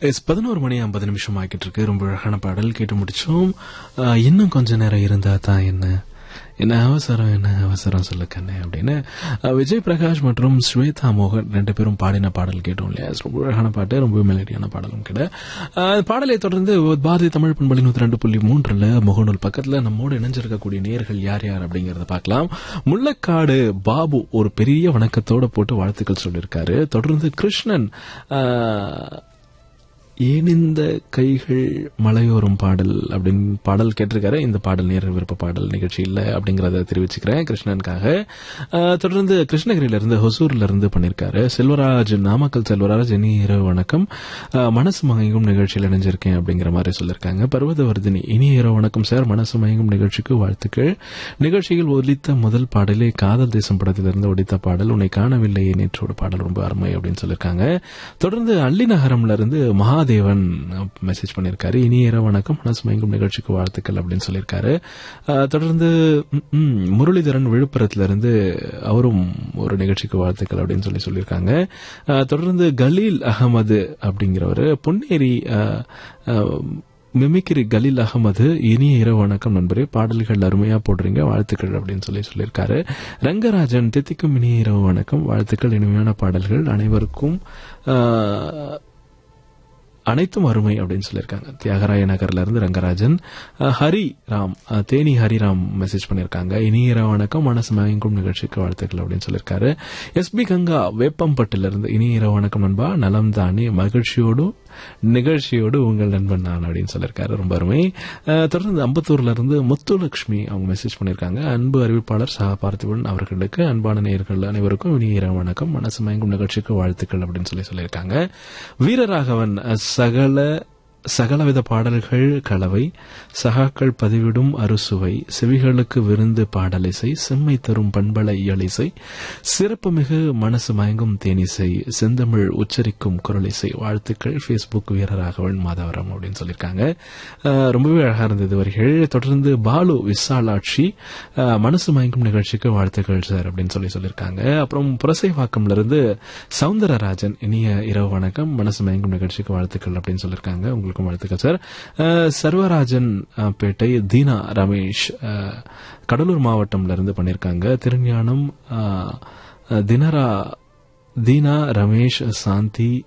S பதினோரு மணி ஐம்பது நிமிஷம் ஆகிட்டு இருக்கு ரொம்ப அழகான பாடல் கேட்டு முடிச்சோம் அஹ், இன்னும் கொஞ்ச நேரம் இருந்தா தான் என்ன என்ன அவசரம் என்ன அவசரம் சொல்ல கண்ணே அப்படின்னு அஹ், விஜய் பிரகாஷ் மற்றும் ஸ்வேதா மோகன் ரெண்டு பேரும் பாடின பாடல் கேட்டோம் இல்லையா ரொம்ப அழகான பாட்டு ரொம்ப மெலடியான பாடலும் கூட அஹ், பாடலை தொடர்ந்து பாரதி தமிழ் பண்பலி நூத்தி ரெண்டு புள்ளி மூன்றுல முகநூல் பக்கத்துல நம்மோடு இணைஞ்சிருக்கக்கூடிய நேர்கள் யார் யார் அப்படிங்கறத பார்க்கலாம் முள்ளக்காடு பாபு ஒரு பெரிய வணக்கத்தோட போட்டு வாழ்த்துக்கள் சொல்லியிருக்காரு தொடர்ந்து கிருஷ்ணன் அஹ், ஏன் இந்த கைகள் மலையோரம் பாடல் அப்படின்னு பாடல் கேட்டிருக்காரு இந்த பாடல் நேர விருப்ப பாடல் நிகழ்ச்சி இல்ல அப்படிங்கறத தெரிவிச்சுக்கிறேன் கிருஷ்ணனுக்காக ஆஹ், தொடர்ந்து கிருஷ்ணகிரியில இருந்து ஹொசூர்ல இருந்து பண்ணிருக்காரு செல்வராஜ் நாமக்கல் செல்வராஜ் இனி இரவு வணக்கம் ஆஹ், மனசு மயங்கும் நிகழ்ச்சியில் இணைஞ்சிருக்கேன் அப்படிங்கிற மாதிரி சொல்லியிருக்காங்க பர்வதவர்தினி இனி இரவு வணக்கம் சார் மனசு மயங்கும் நிகழ்ச்சிக்கு வாழ்த்துக்கள் நிகழ்ச்சியில் ஒலித்த முதல் பாடலே காதல் தேசம் படத்திலிருந்து ஒலித்த பாடல் உன்னை காணவில்லையே நேற்றோட பாடல் ரொம்ப அருமை அப்படின்னு சொல்லியிருக்காங்க தொடர்ந்து அள்ளி நகரம்ல இருந்து மகாதேவன் மெசேஜ் பண்ணியிருக்காரு இனி இரவு வணக்கம் மனசு மயங்கும் நிகழ்ச்சிக்கு வாழ்த்துக்கள் அப்படின்னு சொல்லியிருக்காரு அஹ், தொடர்ந்து ம், ம், முரளிதரன் விழுப்புரத்துல இருந்து அவரும் ஒரு நிகழ்ச்சிக்கு வாழ்த்துக்கள் அப்படின்னு சொல்லி சொல்லியிருக்காங்க அஹ், தொடர்ந்து கலீல் அகமது அப்படிங்கிறவர் பொன்னேரி அஹ், அஹ், மிமிக்ரி கலீல் அகமது இனிய இரவு வணக்கம் நண்பரே பாடல்கள் அருமையா போடுறீங்க வாழ்த்துக்கள் அப்படின்னு சொல்லி சொல்லியிருக்காரு ரங்கராஜன் தித்திக்கும் இனிய இரவு வணக்கம் வாழ்த்துக்கள் இனிமையான பாடல்கள் அனைவருக்கும் ஆஹ், அனைத்தும் அருமை அப்படின்னு சொல்லியிருக்காங்க தியாகராய நகர்ல இருந்து ரங்கராஜன் அஹ், ஹரி ராம் அஹ், தேனி ஹரிராம் மெசேஜ் பண்ணியிருக்காங்க இனிய இரவு வணக்கம் மனசு மயங்கும் நிகழ்ச்சிக்கு வாழ்த்துக்கள் அப்படின்னு சொல்லியிருக்காரு எஸ்பி கங்கா வேப்பம்பட்டில இருந்து இனிய இரவு வணக்கம் நண்பா நலம் தானே மகிழ்ச்சியோடு நிகழ்ச்சியோடு உங்கள் நண்பன் நான் அப்படின்னு சொல்லியிருக்காரு ரொம்ப அருமை அஹ், தொடர்ந்து அம்பத்தூர்ல இருந்து முத்துலட்சுமி அவங்க மெசேஜ் பண்ணியிருக்காங்க அன்பு அறிவிப்பாளர் சஹா பார்த்திபன் அவர்களுக்கு அன்பான நேயர்கள் அனைவருக்கும் இனிய இரவு வணக்கம் மனசு மயங்கும் நிகழ்ச்சிக்கு வாழ்த்துக்கள் அப்படின்னு சொல்லி சொல்லியிருக்காங்க வீரராகவன் அஹ், சகல சகலவித பாடல்கள் கலவை சகாக்கள் பதிவிடும் அறுசுவை செவிகளுக்கு விருந்து பாடலிசை செம்மை தரும் பண்பல இயலிசை சிறப்புமிகு மனசு மயங்கும் தேனிசை செந்தமிழ் உச்சரிக்கும் குரலிசை வாழ்த்துக்கள் ஃபேஸ்புக் வீரராகவன் மாதவரம் அப்படின்னு சொல்லியிருக்காங்க அஹ், ரொம்பவே அழகா இருந்தது வரிகள் தொடர்ந்து பாலு விசாலாட்சி அஹ், மனசு மயங்கும் நிகழ்ச்சிக்கு வாழ்த்துக்கள் சார் அப்படின்னு சொல்லி சொல்லியிருக்காங்க அப்புறம் புரசைவாக்கம்ல இருந்து சவுந்தரராஜன் இனிய இரவு வணக்கம் மனசு மயங்கும் நிகழ்ச்சிக்கு வாழ்த்துக்கள் அப்படின்னு சொல்லியிருக்காங்க உங்களுக்கும் வாழ்த்துக்கள் சார் அஹ், சர்வராஜன் அஹ், பேட்டை தீனா ரமேஷ் அஹ், கடலூர் மாவட்டம்ல இருந்து பண்ணியிருக்காங்க திருஞானம் அஹ், அஹ், தினரா தீனா ரமேஷ் சாந்தி